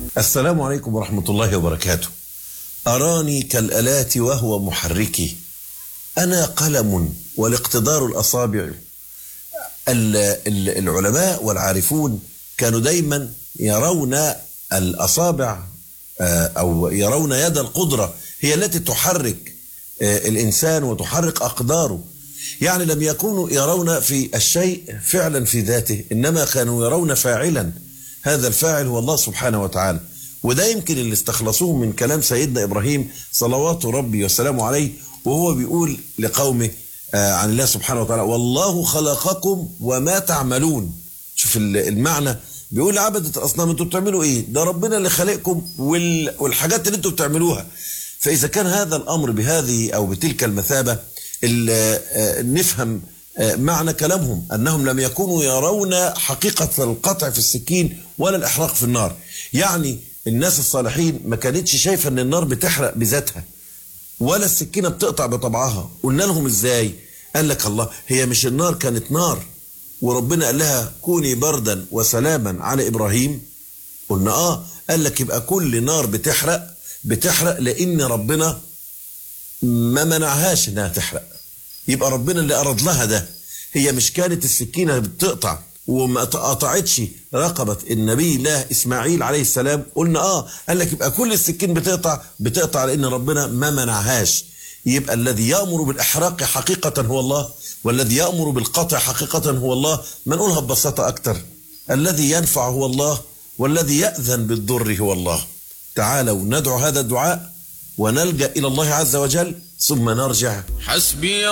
السلام عليكم ورحمة الله وبركاته أراني كالآلات وهو محركي أنا قلم والاقتدار الأصابع ال- ال- العلماء والعارفون كانوا دايما يرون الأصابع آه، أو يرون يد القدرة هي التي تحرك آه، الإنسان وتحرك أقداره يعني لم يكونوا يرون في الشيء فعلا في ذاته إنما كانوا يرون فاعلا هذا الفاعل هو الله سبحانه وتعالى وده يمكن اللي استخلصوه من كلام سيدنا إبراهيم صلوات ربي وسلامه عليه وهو بيقول لقومه آه، عن الله سبحانه وتعالى والله خلقكم وما تعملون شوف ال- المعنى بيقول لعبدة الأصنام انتوا بتعملوا ايه ده ربنا اللي خلقكم وال- والحاجات اللي انتوا بتعملوها فإذا كان هذا الأمر بهذه أو بتلك المثابة ال- آه، نفهم آه، معنى كلامهم أنهم لم يكونوا يرون حقيقة القطع في السكين ولا الإحراق في النار يعني الناس الصالحين ما كانتش شايفة أن النار بتحرق بذاتها ولا السكينة بتقطع بطبعها قلنا لهم ازاي قال لك الله هي مش النار كانت نار وربنا قال لها كوني بردا وسلاما على إبراهيم قلنا آه قال لك يبقى كل نار بتحرق بتحرق لأن ربنا ما منعهاش إنها تحرق يبقى ربنا اللي أراد لها ده هي مش كانت السكينة بتقطع وما قطعتش رقبة النبي الله إسماعيل عليه السلام قلنا آه قال لك يبقى كل السكين بتقطع بتقطع لأن ربنا ما منعهاش يبقى الذي يأمر بالإحراق حقيقة هو الله والذي يأمر بالقطع حقيقة هو الله ما نقولها ببساطة أكتر الذي ينفع هو الله والذي يأذن بالضر هو الله تعالوا ندعو هذا الدعاء ونلجأ إلى الله عز وجل ثم نرجع حسبي